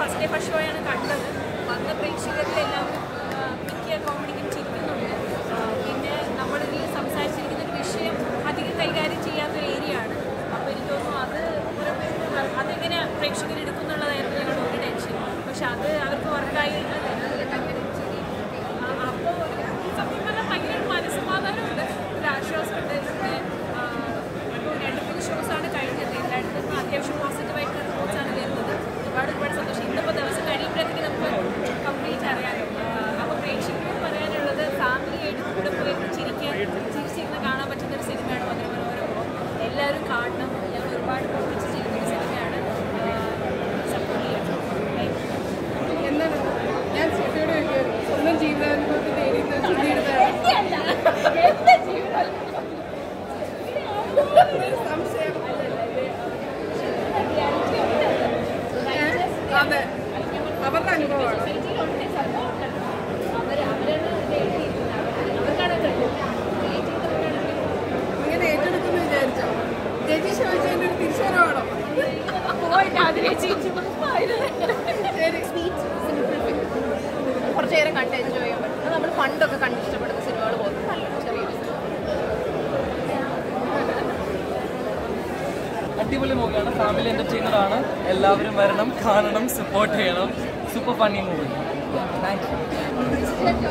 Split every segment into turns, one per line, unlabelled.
first day first ഷോയാണ് കണ്ടത് വന്ന പ്രേക്ഷകരിലെല്ലാം ആ, മിക്ക കോമഡിക്കും ചിരിക്കുന്നുണ്ട് ആ, പിന്നെ നമ്മളിതിൽ സംസാരിച്ചിരിക്കുന്ന ഒരു വിഷയം അധികം കൈകാര്യം ചെയ്യാത്തൊരു ഏരിയ ആണ് അപ്പോൾ എനിക്ക് തോന്നുന്നു അത് കുറേ പേർക്ക് അതെങ്ങനെ പ്രേക്ഷകർ എടുക്കുന്നുള്ളതായിരുന്നു ഞങ്ങളുടെ ഒരു ടെൻഷൻ പക്ഷെ അത് അവർക്ക് വർക്കായി അപ്പോൾ സത്യം പറഞ്ഞാൽ ഭയങ്കര ഒരു മനസ്സമാധാനമുണ്ട് ഒരു ആശ്വാസമുണ്ട് പിന്നെ ആ, ഇപ്പോൾ രണ്ട് മൂന്ന് ഷോസാണ് കഴിഞ്ഞത് എല്ലായിടത്തും അത്യാവശ്യം പോസിറ്റീവായിട്ടുള്ള റിപ്പോർട്ട്സാണ് വരുന്നത് ഒരുപാട് ഒരുപാട് സന്തോഷം ഇന്നിപ്പോൾ ദിവസം കഴിയുമ്പോഴത്തേക്ക് നമുക്ക് കംപ്ലീറ്റ് അറിയാമല്ലോ അപ്പോൾ പ്രേക്ഷകരോട് പറയാനുള്ളത് ഫാമിലിയായിട്ട് കൂടെ പോയിരുന്ന് ചിരിക്കാൻ ചിരിച്ചിരുന്ന് കാണാൻ പറ്റുന്ന ഒരു സിനിമയാണ് മധുര മനോരമ എല്ലാവരും കാണണം ഞങ്ങൾ ഒരുപാട് പ്രവർത്തിച്ച് ചെയ്യുന്ന ഒരു സിനിമയാണ് സപ്പോർട്ട് ചെയ്യണം താങ്ക് യു
എന്താണ് ഞാൻ ചേച്ചിയോട് ചോദിക്കുകയായിരുന്നു സ്വന്തം ജീവിതാനുഭവത്തിൽ നേരിടുന്ന ചിന്തിയുടെ സംശയം അതെ അവരുടെ അനുഭവമാണ് ഇങ്ങനെ ഏറ്റെടുക്കുന്നു വിചാരിച്ചോ ചേച്ചി ചോദിച്ചതിന്റെ ഒരു തിരിച്ചുവരവാണോ ശരി
കുറച്ച് നേരം കണ്ട് എൻജോയ് ചെയ്യാൻ പറ്റും അത് നമ്മൾ പണ്ടൊക്കെ കണ്ട് ഇഷ്ടപ്പെടുന്ന സിനിമകൾ പോകുന്നത് നല്ലൊരു ചെറിയൊരു സിനിമ
അടിപൊളി മൂവിയാണ് ഫാമിലി എന്റർടൈനർ ആണ് എല്ലാവരും വരണം കാണണം സപ്പോർട്ട് ചെയ്യണം super funny movie thank you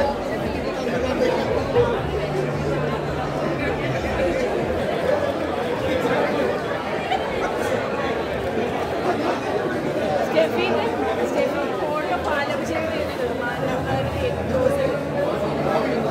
സ്റ്റെഫിന് സ്റ്റെഫി ഫോട്ടോ പാലഭിഷേകം ചെയ്യുന്നത് മാനവകാരുടെ ഏറ്റവും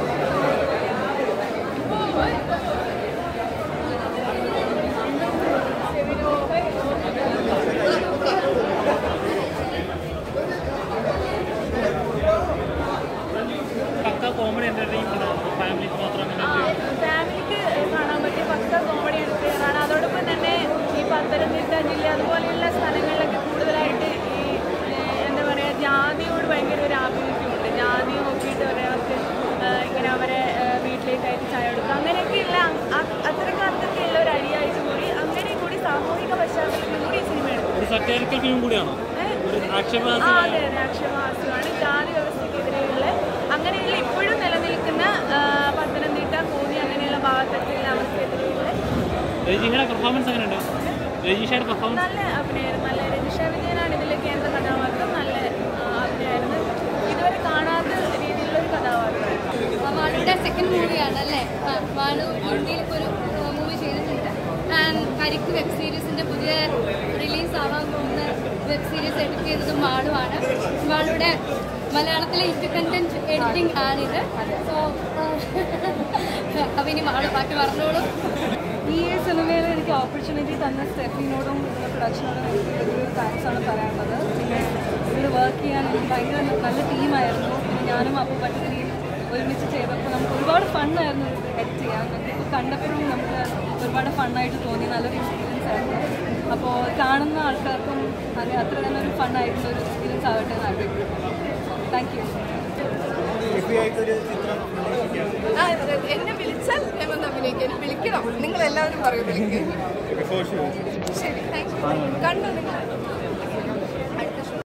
പക്ക കോമഡി എന്റർടൈൻമെന്റ് ഫാമിലിക്ക് മാത്രം അങ്ങനെ
ഫാമിലിക്ക് കാണാൻ പറ്റിയ പക്ക കോമഡി എടുക്കുകയാണ് അതോടൊപ്പം തന്നെ ഈ പത്തനംതിട്ട ജില്ല അതുപോലെയുള്ള സ്ഥലങ്ങളിലൊക്കെ കൂടുതലായിട്ട് ഈ ഏഹ്, എന്താ പറയുക ജാതിയോട് ഭയങ്കര ഒരു ആഭിമുഖ്യമുണ്ട് ജാതി നോക്കിയിട്ട് ഒരാൾക്ക് ഏഹ്, ഇങ്ങനെ അവരെ ഏഹ്, വീട്ടിലേക്കായിട്ട് ചായ കൊടുക്കുക അങ്ങനെയൊക്കെയുള്ള അ- അത്തരക്കാർക്കൊക്കെയുള്ള ഒരു അടിയായിട്ട് കൂടി അങ്ങനെ കൂടി സാമൂഹിക പശ്ചാത്തലത്തിൽ കൂടി ഈ സിനിമ എടുക്കും
ഒരു സറ്റേറിക്കൽ ഫിലിം കൂടിയാണോ ഒരു ആക്ഷേപഹാസ്യ
ആ, അതെ അതെ അക്ഷരവാസിയാണ് ജാതി വ്യവസ്ഥയ്ക്കെതിരെയുള്ള അങ്ങനെയുള്ള ഇപ്പോഴും നിലനിൽക്കുന്ന ആ, പത്തനംതിട്ട കോന്നി അങ്ങനെയുള്ള ഭാഗത്തൊക്കെയുള്ള അവർക്കെതിരെയുള്ള
രജിഷയുടെ പെർഫോമൻസ് എങ്ങനെയുണ്ട് രജിഷയുടെ പെർഫോമൻസ്
നല്ല അഭിനയമായിരുന്നു നല്ല രജിഷ വിജയനാണ് ഇതിലെ കേന്ദ്ര കഥാപാത്രം നല്ല ആ, അഭിനയമായിരുന്നു ഇതുവരെ കാണാത്ത രീതിയിലുള്ള ഒരു കഥാപാത്രമായിരുന്നു
വാളുടെ സെക്കൻഡ് മൂവിയാണ് അല്ലേ ആ, വാളു ഇന്ത്യയിൽ ഇപ്പോൾ ഒരു മൂവി ചെയ്തിട്ടുണ്ട് ആൻഡ് കരിക്ക് വെബ് സീരീസിന്റെ പുതിയ റിലീസ് ആവാൻ പോകുന്ന വെബ് സീരീസ് എഡിറ്റ് ചെയ്തതും വാളുവാണ് വാളുടെ മലയാളത്തിലെ ഇൻഡിപെൻഡന്റ് എഡിറ്റിംഗ് ആണിത് സോ അപ്പം ഇനി വാളു ബാക്കി പറഞ്ഞോളൂ
ഈ സിനിമയിൽ എനിക്ക് ഓപ്പർച്യൂണിറ്റി തന്ന സ്റ്റെഫിനോടും ഇതിൻ്റെ പ്രൊഡക്ഷനോടും എനിക്ക് വലിയൊരു താങ്ക്സ് ആണ് പറയാനുള്ളത് പിന്നെ ഇതിൽ വർക്ക് ചെയ്യാൻ എനിക്ക് ഭയങ്കര നല്ല ടീമായിരുന്നു പിന്നെ ഞാനും അപ്പോൾ പറ്റുന്ന ഒരുമിച്ച് ചെയ്തപ്പോൾ നമുക്ക് ഒരുപാട് ഫണ്ണായിരുന്നു ഇത് എഡിറ്റ് ചെയ്യാൻ നമുക്കിപ്പോൾ കണ്ടപ്പോഴും നമുക്ക് ഒരുപാട് ഫണ്ണായിട്ട് തോന്നി നല്ലൊരു എക്സ്പീരിയൻസ് ആയിരുന്നു അപ്പോൾ കാണുന്ന ആൾക്കാർക്കും അത് അത്ര തന്നെ ഒരു ഫണ്ണായിട്ടുള്ള ഒരു എക്സ്പീരിയൻസ് ആവട്ടെ എന്ന് ആഗ്രഹിക്കുന്നു താങ്ക് യു
ആ, എന്നെ വിളിച്ചാൽ ഞാൻ വന്ന് അഭിനയിക്കാം എന്നെ വിളിക്കണം നിങ്ങൾ എല്ലാവരും പറയും വിളിക്കുക ശരി താങ്ക് യു കണ്ടോ നിങ്ങൾ